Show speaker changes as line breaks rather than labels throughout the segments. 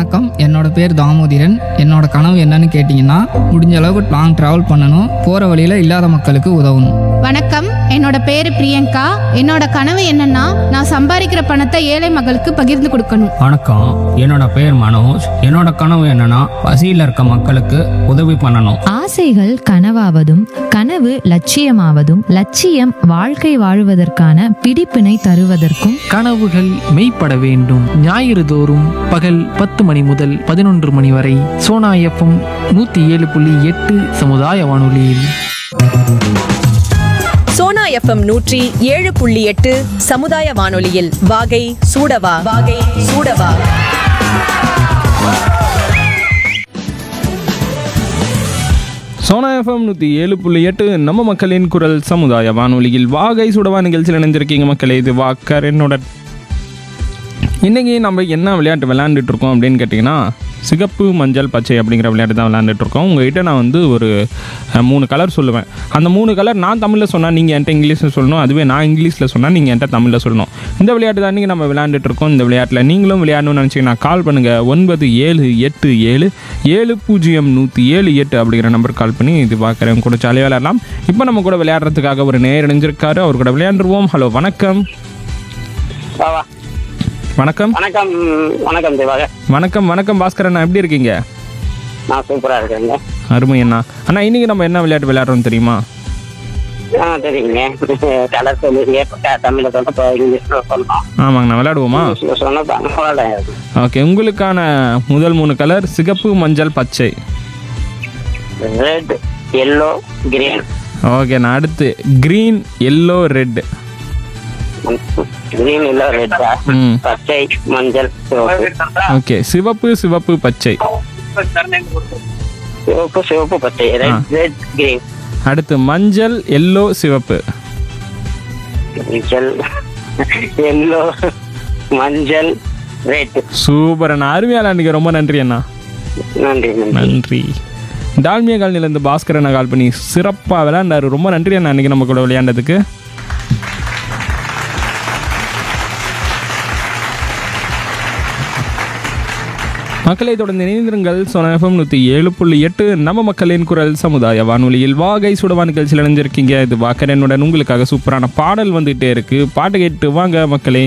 வணக்கம் என்னோட பேர் தாமோதிரன் என்னோட கனவு என்னன்னு கேட்டிங்கன்னா முடிஞ்ச அளவுக்கு லாங் ட்ராவல் பண்ணணும் போகிற வழியில் இல்லாத மக்களுக்கு உதவணும்
வணக்கம் என்னோட பேரு பிரியங்கா என்னோட கனவு என்னன்னா நான் சம்பாதிக்கிற பணத்தை ஏழை மக்களுக்கு பகிர்ந்து கொடுக்கணும்
வணக்கம் என்னோட பேர் மனோஜ் என்னோட கனவு என்னன்னா பசியில் இருக்க மக்களுக்கு உதவி பண்ணணும்
ஆசைகள் கனவாவதும் கனவு லட்சியமாவதும் லட்சியம் வாழ்க்கை வாழுவதற்கான பிடிப்பினை தருவதற்கும்
கனவுகள் மெய்ப்பட வேண்டும் ஞாயிறு தோறும் பகல் பத்து மணி முதல் பதினொன்று மணி வரை சோனா எஃப்எம் நூற்றி ஏழு புள்ளி எட்டு சமுதாய வானொலியில்
சோனா எஃப்எம் நூற்றி ஏழு புள்ளி எட்டு சமுதாய வானொலியில் வாகை சூடவா வாகை சூடவா
சோனா எஃப்எம் நூற்றி ஏழு புள்ளி எட்டு நம்ம மக்களின் குரல் சமுதாய வானொலியில் வாகை சுடவா நிகழ்ச்சியில் இணைஞ்சிருக்கீங்க மக்களே இது வாக்கர் என்னோட இன்றைக்கி நம்ம என்ன விளையாட்டு விளையாண்டுட்டு இருக்கோம் அப்படின்னு கேட்டிங்கன்னா சிகப்பு மஞ்சள் பச்சை அப்படிங்கிற விளையாட்டு தான் விளையாண்டுட்டு இருக்கோம் உங்ககிட்ட நான் வந்து ஒரு அஹ், மூணு கலர் சொல்லுவேன் அந்த மூணு கலர் நான் தமிழில் சொன்னால் நீங்கள் என்கிட்ட இங்கிலீஷில் சொல்லணும் அதுவே நான் இங்கிலீஷில் சொன்னால் நீங்கள் என்கிட்ட தமிழில் சொல்லணும் இந்த விளையாட்டு தான் இன்றைக்கி நம்ம விளையாண்டுட்டு இருக்கோம் இந்த விளையாட்டில் நீங்களும் விளையாடணும்னு நினச்சிங்கன்னா கால் பண்ணுங்கள் ஒன்பது ஏழு எட்டு ஏழு ஏழு பூஜ்ஜியம் நூற்றி ஏழு எட்டு அப்படிங்கிற நம்பர் கால் பண்ணி இது பார்க்குறேன் கூட ஜாலியாக விளையாடலாம் இப்போ நம்ம கூட விளையாடுறதுக்காக ஒரு நேர் இணைஞ்சிருக்காரு அவர் கூட விளையாண்டுருவோம் ஹலோ வணக்கம்
வா, வா.
வணக்கம்
வணக்கம் வணக்கம் தேவாக
வணக்கம் வணக்கம் பாஸ்கர் அண்ணா எப்படி இருக்கீங்க
நான் சூப்பரா இருக்கேங்க
அருமை அண்ணா அண்ணா இன்னைக்கு நம்ம என்ன விளையாட்டு விளையாடுறோம் தெரியுமா
ஆ தெரியுங்க கலர் சொல்லுவீங்க இப்போ க- தமிழ்ல சொன்ன இப்போ இங்கிலீஷ்ல சொல்லணும்
ஆமாங்கண்ணா விளையாடுவோமா
இங்கிலீஷ்ல சொன்னா பரவாயில்ல
ஓகே உங்களுக்கான முதல் மூணு கலர் சிகப்பு மஞ்சள் பச்சை
ரெட் எல்லோ கிரீன்
ஓகேண்ணா அடுத்து green yellow red
green yellow red
ம்
பச்சை மஞ்சள் சிவப்பு
ஓகே சிவப்பு சிவப்பு பச்சை
சிவப்பு சிவப்பு பச்சை
ஆ.
ரெட் ரெட் கிரீன்
அடுத்து மஞ்சள் எல்லோ சிவப்பு
மஞ்சள் எல்லோ மஞ்சள் ரெட்
சூப்பர் அண்ணா அருமையால அன்றைக்கி ரொம்ப நன்றி அண்ணா
நன்றி நன்றி
நன்றி டால்மியா காலனிலேருந்து பாஸ்கர் அண்ணா கால் பண்ணி சிறப்பாக விளையாண்டாரு ரொம்ப நன்றி அண்ணா அன்றைக்கி நம்ம கூட விளையாண்டதுக்கு மக்களை தொடர்ந்து இணைந்திருங்கள் சோனா எஃப்எம் நூற்றி ஏழு புள்ளி எட்டு நம்ம மக்களின் குரல் சமுதாய வானொலியில் வாகை சுடவா நிகழ்ச்சியில் இணைஞ்சிருக்கீங்க இது வாக்கரனுடன் உங்களுக்காக சூப்பரான பாடல் வந்துகிட்டே இருக்கு பாட்டு கேட்டு வாங்க மக்களே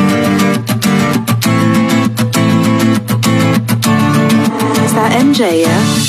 Is that MJ?